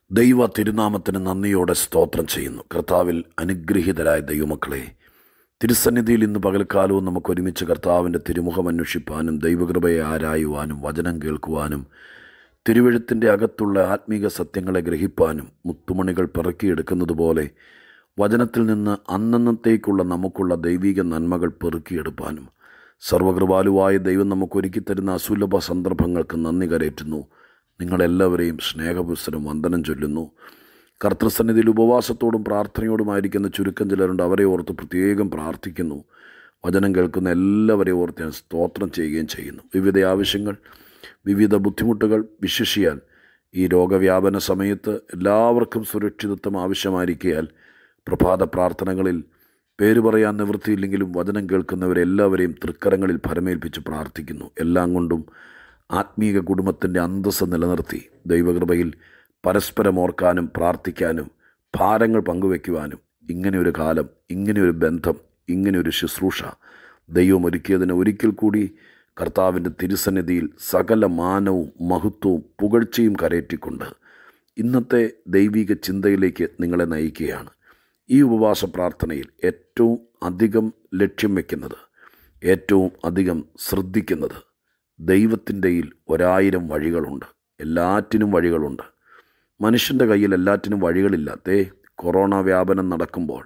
ദൈവ തിരുനാമത്തിന് നന്ദിയോടെ സ്തോത്രം ചെയ്യുന്നു കർത്താവിൽ അനുഗ്രഹീതരായ ദൈവമക്കളെ തിരുസന്നിധിയിൽ ഇന്ന് പകൽക്കാലവും നമുക്ക് ഒരുമിച്ച് കർത്താവിൻ്റെ തിരുമുഖം അന്വേഷിപ്പാനും ദൈവകൃപയെ ആരായുവാനും വചനം കേൾക്കുവാനും തിരുവഴുത്തിൻ്റെ അകത്തുള്ള ആത്മീക സത്യങ്ങളെ ഗ്രഹിപ്പാനും മുത്തുമണികൾ പെറുക്കിയെടുക്കുന്നത് പോലെ വചനത്തിൽ നിന്ന് അന്നന്നത്തേക്കുള്ള നമുക്കുള്ള ദൈവിക നന്മകൾ പെറുക്കിയെടുപ്പാനും സർവകൃപാലുവായ ദൈവം നമുക്ക് ഒരുക്കിത്തരുന്ന അസുലഭ സന്ദർഭങ്ങൾക്ക് നന്ദി കരയറ്റുന്നു നിങ്ങളെല്ലാവരെയും സ്നേഹപുസ്തരം വന്ദനം ചൊല്ലുന്നു കർത്തൃസന്നിധിയിൽ ഉപവാസത്തോടും പ്രാർത്ഥനയോടുമായിരിക്കുന്ന ചുരുക്കം ചിലരുണ്ട് അവരെ ഓർത്ത് പ്രത്യേകം പ്രാർത്ഥിക്കുന്നു വചനം കേൾക്കുന്ന എല്ലാവരെയും ഓർത്ത് ഞാൻ സ്തോത്രം ചെയ്യുകയും ചെയ്യുന്നു വിവിധ ആവശ്യങ്ങൾ വിവിധ ബുദ്ധിമുട്ടുകൾ വിശിഷിയാൽ ഈ രോഗവ്യാപന സമയത്ത് എല്ലാവർക്കും സുരക്ഷിതത്വം ആവശ്യമായിരിക്കയാൽ പ്രഭാത പ്രാർത്ഥനകളിൽ പേര് പറയാൻ നിവൃത്തിയില്ലെങ്കിലും വചനം കേൾക്കുന്നവരെല്ലാവരെയും തൃക്കരങ്ങളിൽ ഫലമേൽപ്പിച്ച് പ്രാർത്ഥിക്കുന്നു എല്ലാം കൊണ്ടും ആത്മീക കുടുംബത്തിൻ്റെ അന്തസ്സ് നിലനിർത്തി ദൈവകൃപയിൽ പരസ്പരം ഓർക്കാനും പ്രാർത്ഥിക്കാനും ഭാരങ്ങൾ പങ്കുവയ്ക്കുവാനും ഇങ്ങനെയൊരു കാലം ഇങ്ങനെയൊരു ബന്ധം ഇങ്ങനെയൊരു ശുശ്രൂഷ ദൈവം ഒരുക്കിയതിന് ഒരിക്കൽ കൂടി കർത്താവിൻ്റെ തിരുസന്നിധിയിൽ സകല മാനവും മഹത്വവും പുകഴ്ചയും കരയറ്റിക്കൊണ്ട് ഇന്നത്തെ ദൈവിക ചിന്തയിലേക്ക് നിങ്ങളെ നയിക്കുകയാണ് ഈ ഉപവാസ പ്രാർത്ഥനയിൽ ഏറ്റവും അധികം ലക്ഷ്യം വയ്ക്കുന്നത് ഏറ്റവും അധികം ശ്രദ്ധിക്കുന്നത് ദൈവത്തിൻ്റെയിൽ ഒരായിരം വഴികളുണ്ട് എല്ലാറ്റിനും വഴികളുണ്ട് മനുഷ്യൻ്റെ കയ്യിൽ എല്ലാറ്റിനും വഴികളില്ലാത്തേ കൊറോണ വ്യാപനം നടക്കുമ്പോൾ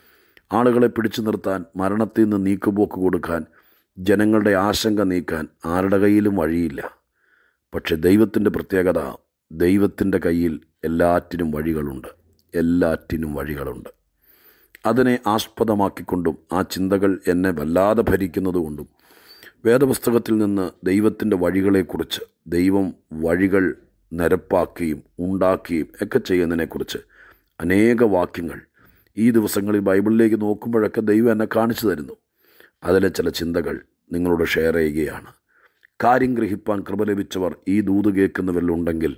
ആളുകളെ പിടിച്ചു നിർത്താൻ മരണത്തിൽ നിന്ന് നീക്കുപോക്ക് കൊടുക്കാൻ ജനങ്ങളുടെ ആശങ്ക നീക്കാൻ ആരുടെ കയ്യിലും വഴിയില്ല പക്ഷെ ദൈവത്തിൻ്റെ പ്രത്യേകത ദൈവത്തിൻ്റെ കയ്യിൽ എല്ലാറ്റിനും വഴികളുണ്ട് എല്ലാറ്റിനും വഴികളുണ്ട് അതിനെ ആസ്പദമാക്കിക്കൊണ്ടും ആ ചിന്തകൾ എന്നെ വല്ലാതെ ഭരിക്കുന്നതുകൊണ്ടും വേദപുസ്തകത്തിൽ നിന്ന് ദൈവത്തിൻ്റെ വഴികളെക്കുറിച്ച് ദൈവം വഴികൾ നിരപ്പാക്കുകയും ഉണ്ടാക്കുകയും ഒക്കെ ചെയ്യുന്നതിനെക്കുറിച്ച് അനേക വാക്യങ്ങൾ ഈ ദിവസങ്ങളിൽ ബൈബിളിലേക്ക് നോക്കുമ്പോഴൊക്കെ ദൈവം എന്നെ കാണിച്ചു തരുന്നു അതിലെ ചില ചിന്തകൾ നിങ്ങളോട് ഷെയർ ചെയ്യുകയാണ് കാര്യം ഗ്രഹിപ്പാൻ കൃപ ലഭിച്ചവർ ഈ ദൂത് കേൾക്കുന്നവരിലുണ്ടെങ്കിൽ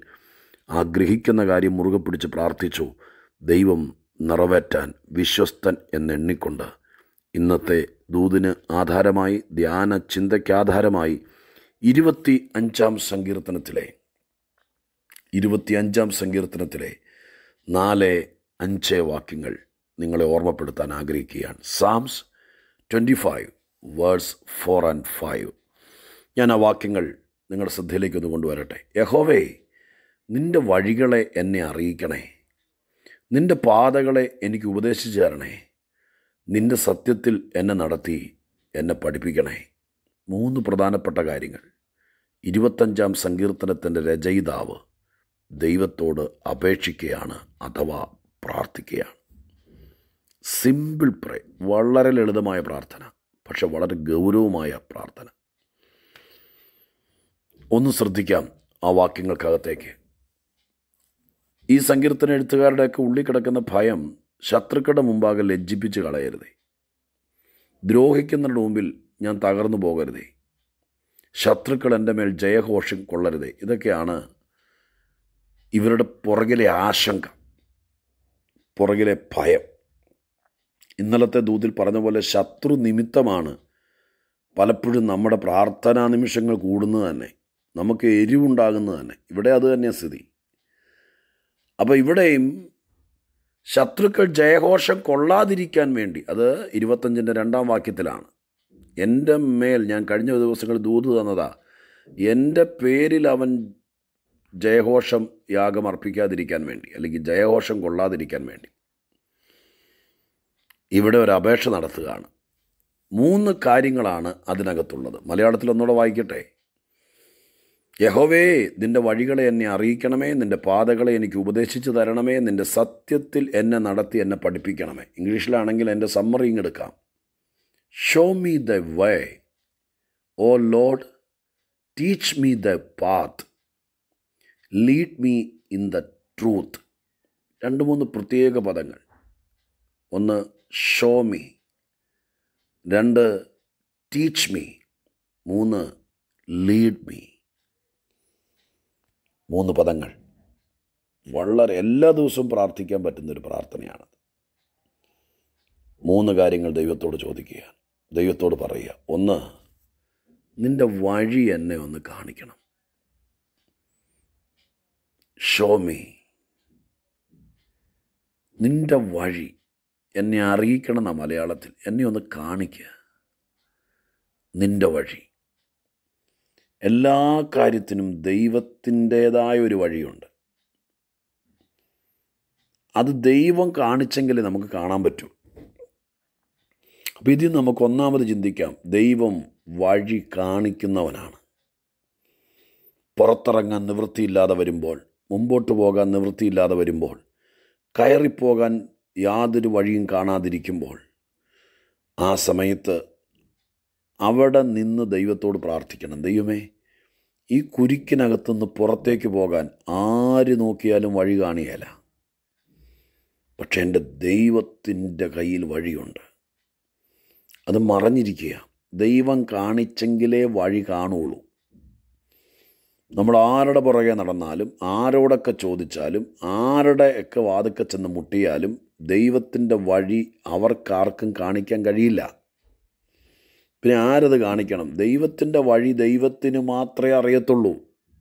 ആ ഗ്രഹിക്കുന്ന കാര്യം മുറുകെ പിടിച്ച് പ്രാർത്ഥിച്ചു ദൈവം നിറവേറ്റാൻ വിശ്വസ്തൻ എന്നെണ്ണിക്കൊണ്ട് ഇന്നത്തെ ദൂതിന് ആധാരമായി ധ്യാന ചിന്തയ്ക്കാധാരമായി ഇരുപത്തി അഞ്ചാം സങ്കീർത്തനത്തിലെ ഇരുപത്തിയഞ്ചാം സങ്കീർത്തനത്തിലെ നാല് അഞ്ച് വാക്യങ്ങൾ നിങ്ങളെ ഓർമ്മപ്പെടുത്താൻ ആഗ്രഹിക്കുകയാണ് psalms twenty five verse four and five ഞാൻ ആ വാക്യങ്ങൾ നിങ്ങളുടെ ശ്രദ്ധയിലേക്ക് ഒന്ന് കൊണ്ടുവരട്ടെ യഹോവേ നിൻ്റെ വഴികളെ എന്നെ അറിയിക്കണേ നിൻ്റെ പാതകളെ എനിക്ക് ഉപദേശിച്ചു തരണേ നിൻ്റെ സത്യത്തിൽ എന്നെ നടത്തി എന്നെ പഠിപ്പിക്കണേ മൂന്ന് പ്രധാനപ്പെട്ട കാര്യങ്ങൾ ഇരുപത്തഞ്ചാം സങ്കീർത്തനത്തിൻ്റെ രചയിതാവ് ദൈവത്തോട് അപേക്ഷിക്കുകയാണ് അഥവാ പ്രാർത്ഥിക്കുകയാണ് സിമ്പിൾ പ്രേ വളരെ ലളിതമായ പ്രാർത്ഥന പക്ഷെ വളരെ ഗൗരവമായ പ്രാർത്ഥന ഒന്ന് ശ്രദ്ധിക്കാം ആ വാക്യങ്ങൾക്കകത്തേക്ക് ഈ സങ്കീർത്തന എഴുത്തുകാരുടെയൊക്കെ ഉള്ളിൽ കിടക്കുന്ന ഭയം ശത്രുക്കളുടെ മുമ്പാകെ ലജ്ജിപ്പിച്ച് കളയരുതേ ദ്രോഹിക്കുന്നവരുടെ മുമ്പിൽ ഞാൻ തകർന്നു പോകരുതേ ശത്രുക്കൾ എൻ്റെ മേൽ ജയഘോഷം കൊള്ളരുതേ ഇതൊക്കെയാണ് ഇവരുടെ പുറകിലെ ആശങ്ക പുറകിലെ ഭയം ഇന്നലത്തെ ദൂതിൽ പറഞ്ഞ പോലെ ശത്രു നിമിത്തമാണ് പലപ്പോഴും നമ്മുടെ പ്രാർത്ഥനാ നിമിഷങ്ങൾ കൂടുന്നത് തന്നെ നമുക്ക് എരിവുണ്ടാകുന്നത് തന്നെ ഇവിടെ അത് തന്നെയാണ് സ്ഥിതി അപ്പോൾ ഇവിടെയും ശത്രുക്കൾ ജയഘോഷം കൊള്ളാതിരിക്കാൻ വേണ്ടി അത് ഇരുപത്തഞ്ചിൻ്റെ രണ്ടാം വാക്യത്തിലാണ് എൻ്റെ മേൽ ഞാൻ കഴിഞ്ഞ ദിവസങ്ങൾ ദൂത് തന്നതാ എൻ്റെ പേരിൽ അവൻ ജയഘോഷം യാഗം അർപ്പിക്കാതിരിക്കാൻ വേണ്ടി അല്ലെങ്കിൽ ജയഘോഷം കൊള്ളാതിരിക്കാൻ വേണ്ടി ഇവിടെ ഒരു അപേക്ഷ നടത്തുകയാണ് മൂന്ന് കാര്യങ്ങളാണ് അതിനകത്തുള്ളത് മലയാളത്തിൽ ഒന്നുകൂടെ വായിക്കട്ടെ യഹോവേ നിൻ്റെ വഴികളെ എന്നെ അറിയിക്കണമേ നിൻ്റെ പാതകളെ എനിക്ക് ഉപദേശിച്ചു തരണമേ നിൻ്റെ സത്യത്തിൽ എന്നെ നടത്തി എന്നെ പഠിപ്പിക്കണമേ ഇംഗ്ലീഷിലാണെങ്കിൽ എൻ്റെ സമ്മറിങ് എടുക്കാം show me the way O Lord teach me the path lead me in the truth രണ്ട് മൂന്ന് പ്രത്യേക പദങ്ങൾ ഒന്ന് ഷോ മീ രണ്ട് ടീച്ച് മീ മൂന്ന് ലീഡ് മീ മൂന്ന് പദങ്ങൾ വളരെ എല്ലാ ദിവസവും പ്രാർത്ഥിക്കാൻ പറ്റുന്നൊരു പ്രാർത്ഥനയാണ് മൂന്ന് കാര്യങ്ങൾ ദൈവത്തോട് ചോദിക്കുക ദൈവത്തോട് പറയുക ഒന്ന് നിൻ്റെ വഴി എന്നെ ഒന്ന് കാണിക്കണം ഷോ മീ നിൻ്റെ വഴി എന്നെ അറിയിക്കണം എന്നാ മലയാളത്തിൽ എന്നെ ഒന്ന് കാണിക്കുക നിൻ്റെ വഴി എല്ലാ കാര്യത്തിനും ദൈവത്തിൻ്റേതായ ഒരു വഴിയുണ്ട് അത് ദൈവം കാണിച്ചെങ്കിലേ നമുക്ക് കാണാൻ പറ്റൂ അപ്പോൾ ഇതിൽ നമുക്ക് ഒന്നാമത് ചിന്തിക്കാം ദൈവം വഴി കാണിക്കുന്നവനാണ് പുറത്തിറങ്ങാൻ നിവൃത്തിയില്ലാതെ വരുമ്പോൾ മുമ്പോട്ട് പോകാൻ നിവൃത്തിയില്ലാതെ വരുമ്പോൾ കയറിപ്പോകാൻ യാതൊരു വഴിയും കാണാതിരിക്കുമ്പോൾ ആ സമയത്ത് അവിടെ നിന്ന് ദൈവത്തോട് പ്രാർത്ഥിക്കണം ദൈവമേ ഈ കുരിക്കിനകത്തുനിന്ന് പുറത്തേക്ക് പോകാൻ ആര് നോക്കിയാലും വഴി കാണിയല്ല പക്ഷെ എൻ്റെ ദൈവത്തിൻ്റെ കയ്യിൽ വഴിയുണ്ട് അത് മറഞ്ഞിരിക്കുക ദൈവം കാണിച്ചെങ്കിലേ വഴി കാണുള്ളൂ നമ്മൾ ആരുടെ പുറകെ നടന്നാലും ആരോടൊക്കെ ചോദിച്ചാലും ആരുടെയൊക്കെ വാതുക്കെ ചെന്ന് മുട്ടിയാലും ദൈവത്തിൻ്റെ വഴി അവർക്കാർക്കും കാണിക്കാൻ കഴിയില്ല പിന്നെ ആരത് കാണിക്കണം ദൈവത്തിൻ്റെ വഴി ദൈവത്തിന് മാത്രമേ അറിയത്തുള്ളൂ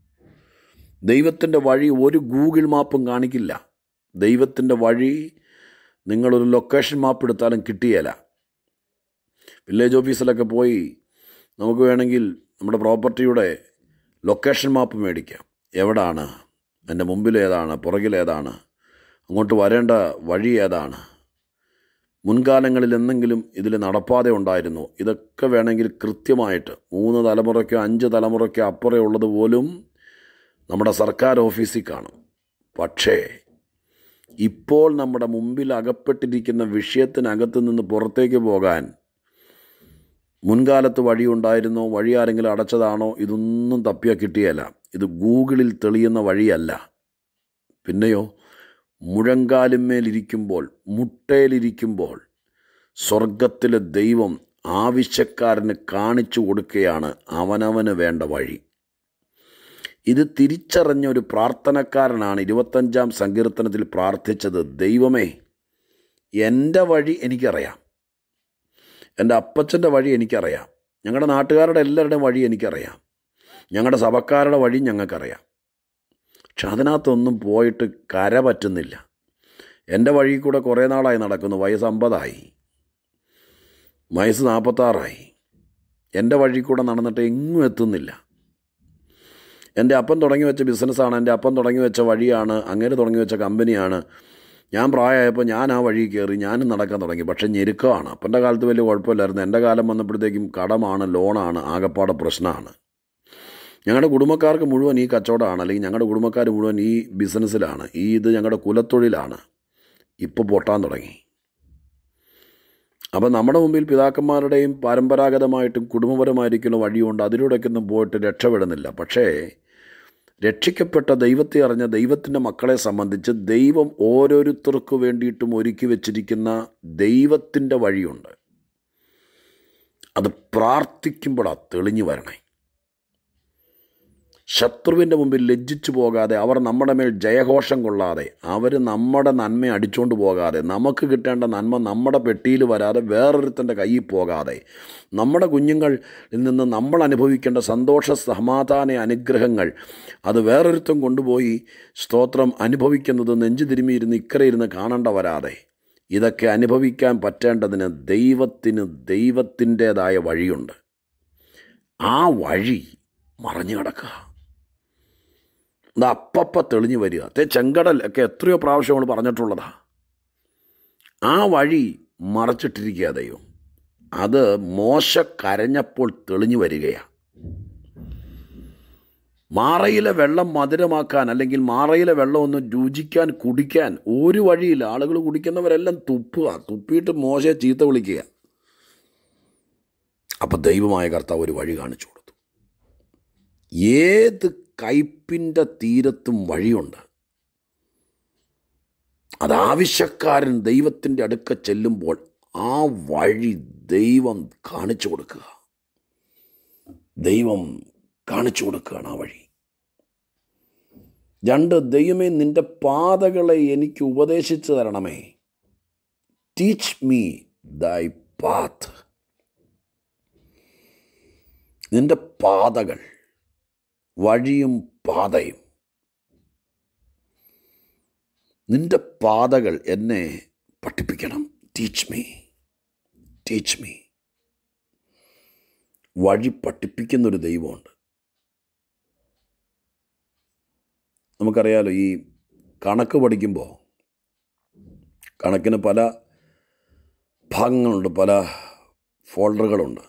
ദൈവത്തിൻ്റെ വഴി ഒരു ഗൂഗിൾ മാപ്പും കാണിക്കില്ല ദൈവത്തിൻ്റെ വഴി നിങ്ങളൊരു ലൊക്കേഷൻ മാപ്പ് എടുത്താലും കിട്ടിയല്ല വില്ലേജ് ഓഫീസിലൊക്കെ പോയി നമുക്ക് വേണമെങ്കിൽ നമ്മുടെ പ്രോപ്പർട്ടിയുടെ ലൊക്കേഷൻ മാപ്പ് മേടിക്കാം എവിടാണ് എൻ്റെ മുമ്പിൽ ഏതാണ് പുറകിൽ ഏതാണ് അങ്ങോട്ട് വരേണ്ട വഴി ഏതാണ് മുൻകാലങ്ങളിൽ എന്തെങ്കിലും ഇതിൽ നടപ്പാതെ ഉണ്ടായിരുന്നു ഇതൊക്കെ വേണമെങ്കിൽ കൃത്യമായിട്ട് മൂന്ന് തലമുറയ്ക്കോ അഞ്ച് തലമുറയ്ക്കോ അപ്പുറം ഉള്ളത് പോലും നമ്മുടെ സർക്കാർ ഓഫീസിൽ കാണും പക്ഷേ ഇപ്പോൾ നമ്മുടെ മുമ്പിൽ അകപ്പെട്ടിരിക്കുന്ന വിഷയത്തിനകത്ത് നിന്ന് പുറത്തേക്ക് പോകാൻ മുൻകാലത്ത് വഴിയുണ്ടായിരുന്നോ വഴി ആരെങ്കിലും അടച്ചതാണോ ഇതൊന്നും തപ്പിയാൽ കിട്ടിയല്ല ഇത് ഗൂഗിളിൽ തെളിയുന്ന വഴിയല്ല പിന്നെയോ മുഴങ്കാലുമേലിരിക്കുമ്പോൾ മുട്ടയിലിരിക്കുമ്പോൾ സ്വർഗത്തിലെ ദൈവം ആവശ്യക്കാരന് കാണിച്ചു കൊടുക്കുകയാണ് അവനവന് വേണ്ട വഴി ഇത് തിരിച്ചറിഞ്ഞ ഒരു പ്രാർത്ഥനക്കാരനാണ് ഇരുപത്തഞ്ചാം സങ്കീർത്തനത്തിൽ പ്രാർത്ഥിച്ചത് ദൈവമേ എൻ്റെ വഴി എനിക്കറിയാം എൻ്റെ അപ്പച്ചൻ്റെ വഴി എനിക്കറിയാം ഞങ്ങളുടെ നാട്ടുകാരുടെ എല്ലാവരുടെയും വഴി എനിക്കറിയാം ഞങ്ങളുടെ സഭക്കാരുടെ വഴി ഞങ്ങൾക്കറിയാം പക്ഷെ അതിനകത്തൊന്നും പോയിട്ട് കര പറ്റുന്നില്ല എൻ്റെ വഴി കൂടെ കുറേ നാളായി നടക്കുന്നു വയസ്സ് അമ്പതായി വയസ്സ് നാൽപ്പത്താറായി എൻ്റെ വഴി കൂടെ നടന്നിട്ട് എങ്ങും എത്തുന്നില്ല എൻ്റെ അപ്പൻ തുടങ്ങി വെച്ച ബിസിനസ്സാണ് എൻ്റെ അപ്പൻ തുടങ്ങി വെച്ച വഴിയാണ് അങ്ങനെ തുടങ്ങി വെച്ച കമ്പനിയാണ് ഞാൻ പ്രായമായപ്പോൾ ഞാൻ ആ വഴി കയറി ഞാനും നടക്കാൻ തുടങ്ങി പക്ഷേ ഞെരുക്കമാണ് അപ്പൻ്റെ കാലത്ത് വലിയ കുഴപ്പമില്ലായിരുന്നു എൻ്റെ കാലം വന്നപ്പോഴത്തേക്കും കടമാണ് ലോണാണ് ആകപ്പാടെ പ്രശ്നമാണ് ഞങ്ങളുടെ കുടുംബക്കാർക്ക് മുഴുവൻ ഈ കച്ചവടമാണ് അല്ലെങ്കിൽ ഞങ്ങളുടെ കുടുംബക്കാർ മുഴുവൻ ഈ ബിസിനസ്സിലാണ് ഈ ഇത് ഞങ്ങളുടെ കുലത്തൊഴിലാണ് ഇപ്പോൾ പൊട്ടാൻ തുടങ്ങി അപ്പം നമ്മുടെ മുമ്പിൽ പിതാക്കന്മാരുടെയും പരമ്പരാഗതമായിട്ടും കുടുംബപരമായിരിക്കുന്ന വഴിയുണ്ട് അതിലൂടെയൊക്കെ പോയിട്ട് രക്ഷപ്പെടുന്നില്ല പക്ഷേ രക്ഷിക്കപ്പെട്ട ദൈവത്തെ അറിഞ്ഞ ദൈവത്തിൻ്റെ മക്കളെ സംബന്ധിച്ച് ദൈവം ഓരോരുത്തർക്ക് വേണ്ടിയിട്ടും ഒരുക്കി വച്ചിരിക്കുന്ന ദൈവത്തിൻ്റെ വഴിയുണ്ട് അത് പ്രാർത്ഥിക്കുമ്പോഴാണ് തെളിഞ്ഞു വരണേ ശത്രുവിൻ്റെ മുമ്പിൽ ലജ്ജിച്ചു പോകാതെ അവർ നമ്മുടെ മേൽ ജയഘോഷം കൊള്ളാതെ അവർ നമ്മുടെ നന്മ അടിച്ചുകൊണ്ട് പോകാതെ നമുക്ക് കിട്ടേണ്ട നന്മ നമ്മുടെ പെട്ടിയിൽ വരാതെ വേറൊരുത്തൻ്റെ കയ്യിൽ പോകാതെ നമ്മുടെ കുഞ്ഞുങ്ങളിൽ നിന്ന് നമ്മൾ അനുഭവിക്കേണ്ട സന്തോഷ സമാധാന അനുഗ്രഹങ്ങൾ അത് വേറൊരുത്തം കൊണ്ടുപോയി സ്തോത്രം അനുഭവിക്കുന്നത് നെഞ്ചു തിരുമിയിരുന്ന് ഇക്കരയിരുന്ന് കാണേണ്ട വരാതെ ഇതൊക്കെ അനുഭവിക്കാൻ പറ്റേണ്ടതിന് ദൈവത്തിന് ദൈവത്തിൻ്റേതായ വഴിയുണ്ട് ആ വഴി മറഞ്ഞു കിടക്കുക അത് അപ്പപ്പ തെളിഞ്ഞു വരിക തേ ചെങ്കടൽ ഒക്കെ എത്രയോ പ്രാവശ്യം നമ്മൾ പറഞ്ഞിട്ടുള്ളതാ ആ വഴി മറച്ചിട്ടിരിക്കുക ദൈവം അത് മോശ കരഞ്ഞപ്പോൾ തെളിഞ്ഞു വരികയാണ് മാറയിലെ വെള്ളം മധുരമാക്കാൻ അല്ലെങ്കിൽ മാറയിലെ വെള്ളം ഒന്ന് രുചിക്കാൻ കുടിക്കാൻ ഒരു വഴിയില്ല ആളുകൾ കുടിക്കുന്നവരെല്ലാം തുപ്പുക തുപ്പിയിട്ട് മോശയെ ചീത്ത വിളിക്കുക അപ്പം ദൈവമായ കർത്താവ് ഒരു വഴി കാണിച്ചു കൊടുത്തു ഏത് കയ്പിൻ്റെ തീരത്തും വഴിയുണ്ട് അതാവശ്യക്കാരൻ ദൈവത്തിൻ്റെ അടുക്ക ചെല്ലുമ്പോൾ ആ വഴി ദൈവം കാണിച്ചു കൊടുക്കുക ദൈവം കാണിച്ചു കൊടുക്കുകയാണ് ആ വഴി രണ്ട് ദൈവമേ നിൻ്റെ പാതകളെ എനിക്ക് ഉപദേശിച്ചു തരണമേ ടീച്ച് മീ ദൈ പാത്ത് നിൻ്റെ പാതകൾ വഴിയും പാതയും നിൻ്റെ പാതകൾ എന്നെ പഠിപ്പിക്കണം ടീച്ച് മീ ടീച്ച് മീ വഴി പഠിപ്പിക്കുന്നൊരു ദൈവമുണ്ട് നമുക്കറിയാലോ ഈ കണക്ക് പഠിക്കുമ്പോൾ കണക്കിന് പല ഭാഗങ്ങളുണ്ട് പല ഫോൾഡറുകളുണ്ട്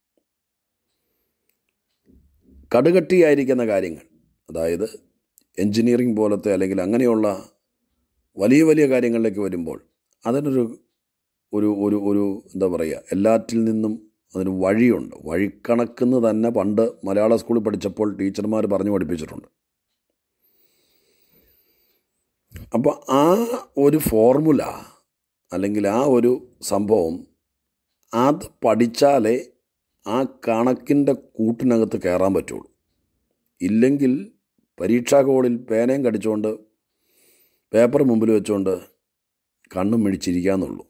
കടുകട്ടിയായിരിക്കുന്ന കാര്യങ്ങൾ അതായത് എൻജിനീയറിംഗ് പോലത്തെ അല്ലെങ്കിൽ അങ്ങനെയുള്ള വലിയ വലിയ കാര്യങ്ങളിലേക്ക് വരുമ്പോൾ അതിനൊരു ഒരു ഒരു ഒരു എന്താ പറയുക എല്ലാറ്റിൽ നിന്നും അതിന് വഴിയുണ്ട് വഴിക്കണക്കെന്ന് തന്നെ പണ്ട് മലയാള സ്കൂളിൽ പഠിച്ചപ്പോൾ ടീച്ചർമാർ പറഞ്ഞു പഠിപ്പിച്ചിട്ടുണ്ട് അപ്പോൾ ആ ഒരു ഫോർമുല അല്ലെങ്കിൽ ആ ഒരു സംഭവം അത് പഠിച്ചാലേ ആ കണക്കിൻ്റെ കൂട്ടിനകത്ത് കയറാൻ പറ്റുള്ളൂ ഇല്ലെങ്കിൽ പരീക്ഷാ കോളിൽ പേനയും കടിച്ചുകൊണ്ട് പേപ്പർ മുമ്പിൽ വെച്ചുകൊണ്ട് കണ്ണും മിഴിച്ചിരിക്കാന്നുള്ളൂ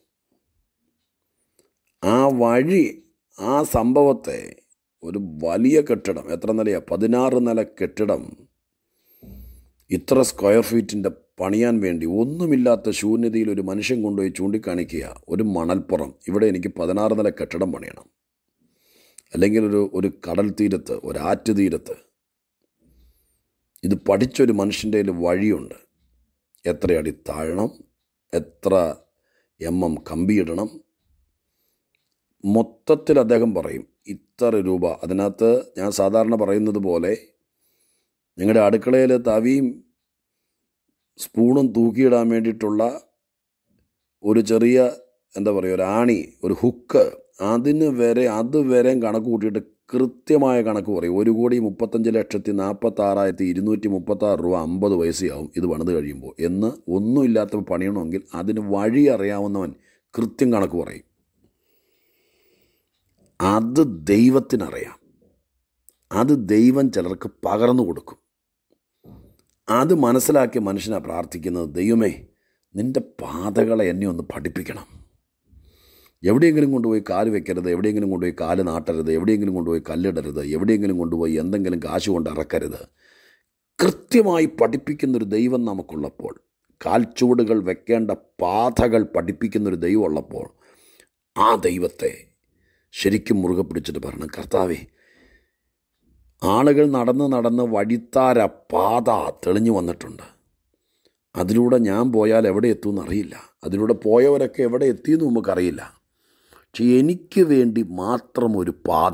ആ വഴി ആ സംഭവത്തെ ഒരു വലിയ കെട്ടിടം എത്ര നിലയാണ് പതിനാറ് നില കെട്ടിടം ഇത്ര സ്ക്വയർ ഫീറ്റിൻ്റെ പണിയാൻ വേണ്ടി ഒന്നുമില്ലാത്ത ശൂന്യതയിൽ ഒരു മനുഷ്യൻ കൊണ്ടുപോയി ചൂണ്ടിക്കാണിക്കുക ഒരു മണൽപ്പുറം ഇവിടെ എനിക്ക് പതിനാറ് നില കെട്ടിടം പണിയണം അല്ലെങ്കിൽ ഒരു ഒരു കടൽ തീരത്ത് ഒരു ആറ്റ് തീരത്ത് ഇത് പഠിച്ചൊരു മനുഷ്യൻ്റെ കയ്യിൽ വഴിയുണ്ട് എത്ര അടി താഴണം എത്ര എം എം കമ്പിയിടണം മൊത്തത്തിൽ അദ്ദേഹം പറയും ഇത്ര രൂപ അതിനകത്ത് ഞാൻ സാധാരണ പറയുന്നത് പോലെ നിങ്ങളുടെ അടുക്കളയിൽ തവിയും സ്പൂണും തൂക്കിയിടാൻ വേണ്ടിയിട്ടുള്ള ഒരു ചെറിയ എന്താ പറയുക ഒരു ആണി ഒരു ഹുക്ക് അതിന് വരെ അത് വരെ കണക്ക് കൂട്ടിയിട്ട് കൃത്യമായ കണക്ക് പറയും ഒരു കോടി മുപ്പത്തഞ്ച് ലക്ഷത്തി നാൽപ്പത്താറായിരത്തി ഇരുന്നൂറ്റി മുപ്പത്താറ് രൂപ അമ്പത് പൈസയാവും ഇത് പണിത് കഴിയുമ്പോൾ എന്ന് ഒന്നുമില്ലാത്ത പണിയണമെങ്കിൽ അതിന് വഴി അറിയാവുന്നവൻ കൃത്യം കണക്ക് പറയും അത് ദൈവത്തിനറിയാം അത് ദൈവം ചിലർക്ക് പകർന്നു കൊടുക്കും അത് മനസ്സിലാക്കിയ മനുഷ്യനാണ് പ്രാർത്ഥിക്കുന്നത് ദൈവമേ നിൻ്റെ പാതകളെ എന്നെ ഒന്ന് പഠിപ്പിക്കണം എവിടെയെങ്കിലും കൊണ്ടുപോയി കാല് വെക്കരുത് എവിടെയെങ്കിലും കൊണ്ടുപോയി കാല് നാട്ടരുത് എവിടെയെങ്കിലും കൊണ്ടുപോയി കല്ലിടരുത് എവിടെയെങ്കിലും കൊണ്ടുപോയി എന്തെങ്കിലും കാശ് കൊണ്ട് ഇറക്കരുത് കൃത്യമായി പഠിപ്പിക്കുന്നൊരു ദൈവം നമുക്കുള്ളപ്പോൾ കാൽച്ചുവടുകൾ വെക്കേണ്ട പാതകൾ പഠിപ്പിക്കുന്നൊരു ദൈവം ഉള്ളപ്പോൾ ആ ദൈവത്തെ ശരിക്കും മുറുകെ പിടിച്ചിട്ട് പറയണം കർത്താവേ ആളുകൾ നടന്ന് നടന്ന് വഴിത്താര പാത തെളിഞ്ഞു വന്നിട്ടുണ്ട് അതിലൂടെ ഞാൻ പോയാൽ എവിടെ എത്തുമെന്ന് അറിയില്ല അതിലൂടെ പോയവരൊക്കെ എവിടെ എത്തിയെന്ന് നമുക്കറിയില്ല പക്ഷെ എനിക്ക് വേണ്ടി മാത്രം ഒരു പാത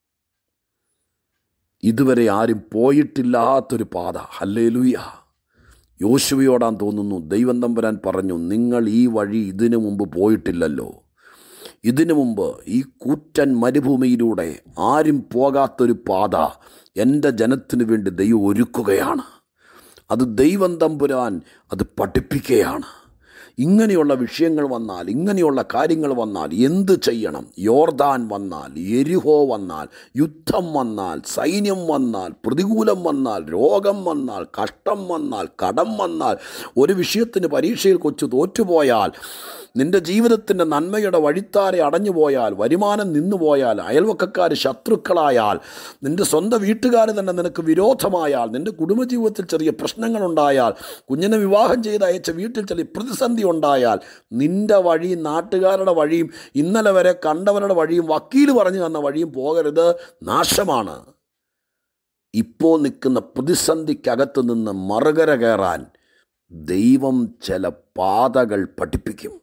ഇതുവരെ ആരും പോയിട്ടില്ലാത്തൊരു പാത ഹല്ലേലൂയ യോശുവയോടാൻ തോന്നുന്നു ദൈവം തമ്പുരാൻ പറഞ്ഞു നിങ്ങൾ ഈ വഴി ഇതിനു മുമ്പ് പോയിട്ടില്ലല്ലോ ഇതിനു മുമ്പ് ഈ കൂറ്റൻ മരുഭൂമിയിലൂടെ ആരും പോകാത്തൊരു പാത എൻ്റെ ജനത്തിനു വേണ്ടി ദൈവം ഒരുക്കുകയാണ് അത് ദൈവം തമ്പുരാൻ അത് പഠിപ്പിക്കുകയാണ് ഇങ്ങനെയുള്ള വിഷയങ്ങൾ വന്നാൽ ഇങ്ങനെയുള്ള കാര്യങ്ങൾ വന്നാൽ എന്ത് ചെയ്യണം യോർദാൻ വന്നാൽ എരിഹോ വന്നാൽ യുദ്ധം വന്നാൽ സൈന്യം വന്നാൽ പ്രതികൂലം വന്നാൽ രോഗം വന്നാൽ കഷ്ടം വന്നാൽ കടം വന്നാൽ ഒരു വിഷയത്തിന് പരീക്ഷയിൽ കൊച്ചു തോറ്റുപോയാൽ നിന്റെ ജീവിതത്തിൻ്റെ നന്മയുടെ വഴിത്താരെ അടഞ്ഞു പോയാൽ വരുമാനം നിന്നുപോയാൽ അയൽവക്കക്കാർ ശത്രുക്കളായാൽ നിന്റെ സ്വന്തം വീട്ടുകാർ തന്നെ നിനക്ക് വിരോധമായാൽ നിന്റെ കുടുംബജീവിതത്തിൽ ചെറിയ പ്രശ്നങ്ങളുണ്ടായാൽ കുഞ്ഞിനെ വിവാഹം ചെയ്ത് അയച്ച വീട്ടിൽ ചെറിയ പ്രതിസന്ധി ഉണ്ടായാൽ നിന്റെ വഴി നാട്ടുകാരുടെ വഴിയും ഇന്നലെ വരെ കണ്ടവരുടെ വഴിയും വക്കീൽ പറഞ്ഞു തന്ന വഴിയും പോകരുത് നാശമാണ് ഇപ്പോൾ നിൽക്കുന്ന പ്രതിസന്ധിക്കകത്ത് നിന്ന് മറുകര കയറാൻ ദൈവം ചില പാതകൾ പഠിപ്പിക്കും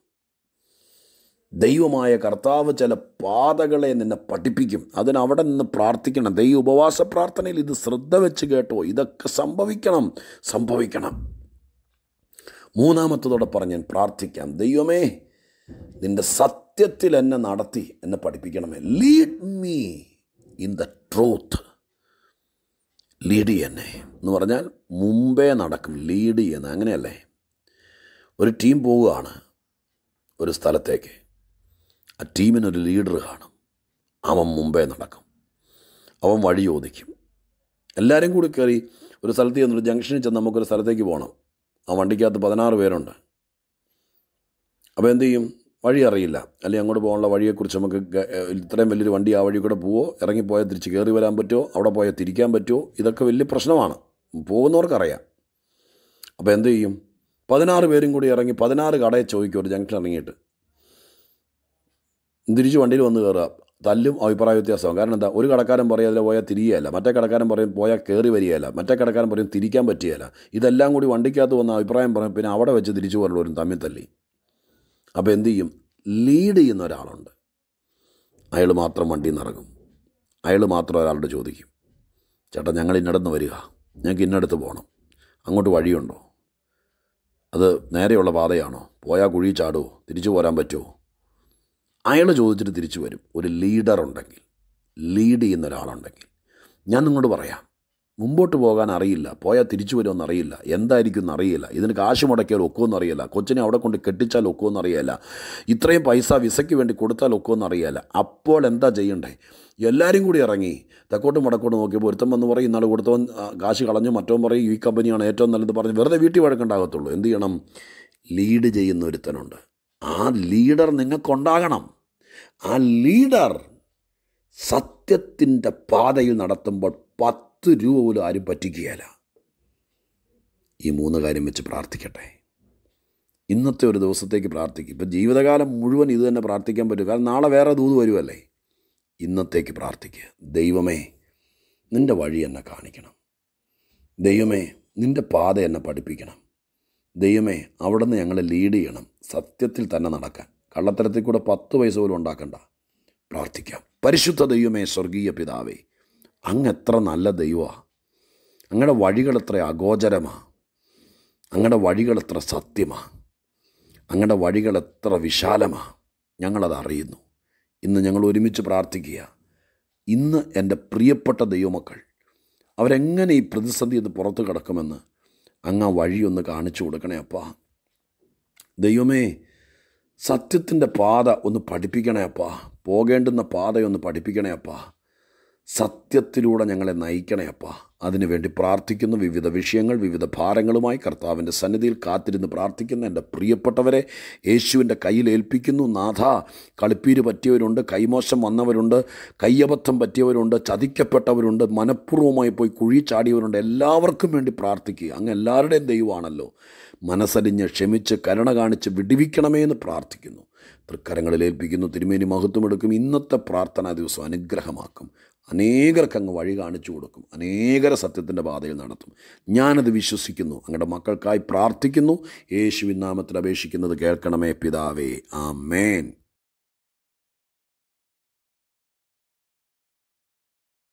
ദൈവമായ കർത്താവ് ചില പാതകളെ നിന്നെ പഠിപ്പിക്കും അതിനവിടെ നിന്ന് പ്രാർത്ഥിക്കണം ദൈവ ഉപവാസ പ്രാർത്ഥനയിൽ ഇത് ശ്രദ്ധ വെച്ച് കേട്ടോ ഇതൊക്കെ സംഭവിക്കണം സംഭവിക്കണം മൂന്നാമത്തതോടെ പറഞ്ഞ് ഞാൻ പ്രാർത്ഥിക്കാം ദൈവമേ നിൻ്റെ സത്യത്തിൽ എന്നെ നടത്തി എന്നെ പഠിപ്പിക്കണമേ lead me in the truth lead ചെയ്യന്നെ എന്ന് പറഞ്ഞാൽ മുമ്പേ നടക്കും ലീഡ് ചെയ്യുന്ന അങ്ങനെയല്ലേ ഒരു ടീം പോവുകയാണ് ഒരു സ്ഥലത്തേക്ക് ആ ടീമിനൊരു ലീഡർ കാണും അവൻ മുമ്പേ നടക്കും അവൻ വഴി ചോദിക്കും എല്ലാവരും കൂടി കയറി ഒരു സ്ഥലത്ത് ചെന്നൊരു ജംഗ്ഷനിൽ ചെന്ന് നമുക്കൊരു സ്ഥലത്തേക്ക് പോകണം ആ വണ്ടിക്കകത്ത് പതിനാറ് പേരുണ്ട് അപ്പോൾ എന്ത് ചെയ്യും വഴി അറിയില്ല അല്ലെങ്കിൽ അങ്ങോട്ട് പോകാനുള്ള വഴിയെക്കുറിച്ച് നമുക്ക് ഗ- ഇത്രയും വലിയൊരു വണ്ടി ആ വഴി കൂടെ പോവോ ഇറങ്ങിപ്പോയാൽ തിരിച്ച് കയറി വരാൻ പറ്റുമോ അവിടെ പോയാൽ തിരിക്കാൻ പറ്റുമോ ഇതൊക്കെ വലിയ പ്രശ്നമാണ് പോകുന്നവർക്കറിയാം അപ്പോൾ എന്ത് ചെയ്യും പതിനാറ് പേരും കൂടി ഇറങ്ങി പതിനാറ് കടയിൽ ചോദിക്കും ഒരു ജംഗ്ഷൻ ഇറങ്ങിയിട്ട് തിരിച്ച് വണ്ടിയിൽ വന്ന് കയറുക തല്ലും അഭിപ്രായ വ്യത്യാസവും കാരണം എന്താ ഒരു കടക്കാരൻ പറയും അതിൽ പോയാൽ തിരികെയല്ല മറ്റേ കടക്കാരൻ പറയും പോയാൽ കയറി വരികയല്ല മറ്റേ കടക്കാരൻ പറയും തിരിക്കാൻ പറ്റുകയില്ല ഇതെല്ലാം കൂടി വണ്ടിക്കകത്ത് വന്ന അഭിപ്രായം പറയും പിന്നെ അവിടെ വെച്ച് തിരിച്ചു പോലുള്ളവരും തമ്മിൽ തല്ലി അപ്പോൾ എന്ത് ചെയ്യും ലീഡ് ചെയ്യുന്ന ഒരാളുണ്ട് അയാൾ മാത്രം വണ്ടിയിൽ നിന്ന് ഇറങ്ങും അയാൾ മാത്രം ഒരാളോട് ചോദിക്കും ചേട്ടാ ഞങ്ങൾ ഇന്നടന്ന് വരിക ഞങ്ങൾക്ക് ഇന്നടത്ത് പോകണം അങ്ങോട്ട് വഴിയുണ്ടോ അത് നേരെയുള്ള പാതയാണോ പോയാൽ കുഴി ചാടുമോ തിരിച്ചു പോരാൻ പറ്റുമോ അയാൾ ചോദിച്ചിട്ട് തിരിച്ചു വരും ഒരു ലീഡർ ഉണ്ടെങ്കിൽ ലീഡ് ചെയ്യുന്ന ഒരാളുണ്ടെങ്കിൽ ഞാൻ നിങ്ങളോട് പറയാം മുമ്പോട്ട് പോകാൻ അറിയില്ല പോയാൽ തിരിച്ചു വരുമെന്ന് അറിയില്ല എന്തായിരിക്കും എന്നറിയില്ല ഇതിന് കാശ് മുടക്കിയാൽ ഒക്കുമെന്ന് അറിയില്ല കൊച്ചിനെ അവിടെ കൊണ്ട് കെട്ടിച്ചാൽ ഒക്കുമെന്ന് അറിയില്ല ഇത്രയും പൈസ വിസയ്ക്ക് വേണ്ടി കൊടുത്താൽ ഒക്കുമെന്ന് അറിയില്ല അപ്പോൾ എന്താ ചെയ്യണ്ടേ എല്ലാവരും കൂടി ഇറങ്ങി തെക്കോട്ടും വടക്കോട്ടും നോക്കിയപ്പോൾ ഒരുത്തം വന്ന് പറയും ഇന്നാൾ കൊടുത്തവൻ ആ, കാശ് കളഞ്ഞു മറ്റവൻ പറയും ഈ കമ്പനിയാണ് ഏറ്റവും നല്ലത് പറഞ്ഞ് വെറുതെ വീട്ടിൽ വഴക്കുണ്ടാകത്തുള്ളൂ എന്ത് ചെയ്യണം ലീഡ് ചെയ്യുന്ന ഒരുത്തനുണ്ട് ആ ലീഡർ നിങ്ങൾക്കുണ്ടാകണം ആ ലീഡർ സത്യത്തിൻ്റെ പാതയിൽ നടത്തുമ്പോൾ പത്ത് രൂപ പോലും ആരും പറ്റിക്കുകയില്ല ഈ മൂന്ന് കാര്യം വെച്ച് പ്രാർത്ഥിക്കട്ടെ ഇന്നത്തെ ഒരു ദിവസത്തേക്ക് പ്രാർത്ഥിക്കും ഇപ്പം ജീവിതകാലം മുഴുവൻ ഇത് തന്നെ പ്രാർത്ഥിക്കാൻ പറ്റും കാരണം നാളെ വേറെ ദൂത് വരുമല്ലേ ഇന്നത്തേക്ക് പ്രാർത്ഥിക്കുക ദൈവമേ നിൻ്റെ വഴി എന്നെ കാണിക്കണം ദൈവമേ നിൻ്റെ പാത എന്നെ പഠിപ്പിക്കണം ദൈവമേ അവിടെ നിന്ന് ഞങ്ങളെ ലീഡ് ചെയ്യണം സത്യത്തിൽ തന്നെ നടക്കാൻ കള്ളത്തരത്തിൽ കൂടെ പത്ത് പൈസ പോലും ഉണ്ടാക്കണ്ട പ്രാർത്ഥിക്കാം പരിശുദ്ധ ദൈവമേ സ്വർഗീയ പിതാവേ അങ്ങ് എത്ര നല്ല ദൈവമാണ് അങ്ങയുടെ വഴികൾ എത്ര അഗോചരമാണ് അങ്ങയുടെ വഴികൾ എത്ര സത്യമാണ് അങ്ങയുടെ വഴികൾ എത്ര വിശാലമാണ് ഞങ്ങളത് അറിയുന്നു ഇന്ന് ഞങ്ങൾ ഒരുമിച്ച് പ്രാർത്ഥിക്കുക ഇന്ന് എൻ്റെ പ്രിയപ്പെട്ട ദൈവമക്കൾ അവരെങ്ങനെ ഈ പ്രതിസന്ധി ഇത് പുറത്ത് കിടക്കുമെന്ന് അങ്ങ് ആ വഴിയൊന്ന് കാണിച്ചു കൊടുക്കണേ അപ്പാ ദൈവമേ സത്യത്തിൻ്റെ പാത ഒന്ന് പഠിപ്പിക്കണേ അപ്പാ പോകേണ്ടുന്ന പാതയൊന്ന് പഠിപ്പിക്കണേ അപ്പാ സത്യത്തിലൂടെ ഞങ്ങളെ നയിക്കണേ അപ്പാ അതിനുവേണ്ടി പ്രാർത്ഥിക്കുന്നു വിവിധ വിഷയങ്ങൾ വിവിധ ഭാരങ്ങളുമായി കർത്താവിൻ്റെ സന്നിധിയിൽ കാത്തിരുന്ന് പ്രാർത്ഥിക്കുന്ന എൻ്റെ പ്രിയപ്പെട്ടവരെ യേശുവിൻ്റെ കയ്യിൽ ഏൽപ്പിക്കുന്നു നാഥ കളിപ്പീര് പറ്റിയവരുണ്ട് കൈമോശം വന്നവരുണ്ട് കയ്യബദ്ധം പറ്റിയവരുണ്ട് ചതിക്കപ്പെട്ടവരുണ്ട് മനഃപൂർവ്വമായി പോയി കുഴി ചാടിയവരുണ്ട് എല്ലാവർക്കും വേണ്ടി പ്രാർത്ഥിക്കുക അങ്ങ് എല്ലാവരുടെയും ദൈവമാണല്ലോ മനസ്സലിഞ്ഞ് ക്ഷമിച്ച് കരുണ കാണിച്ച് വിടിവിക്കണമേ എന്ന് പ്രാർത്ഥിക്കുന്നു തൃക്കരങ്ങളിൽ ഏൽപ്പിക്കുന്നു തിരുമേനി മഹത്വമെടുക്കും ഇന്നത്തെ പ്രാർത്ഥനാ ദിവസം അനുഗ്രഹമാക്കും അനേകർക്ക് അങ്ങ് വഴി കാണിച്ചു കൊടുക്കും അനേകര സത്യത്തിൻ്റെ പാതയിൽ നടത്തും ഞാനത് വിശ്വസിക്കുന്നു അങ്ങയുടെ മക്കൾക്കായി പ്രാർത്ഥിക്കുന്നു യേശുവിൻ നാമത്തിൽ അപേക്ഷിക്കുന്നത് കേൾക്കണമേ പിതാവേ ആമേൻ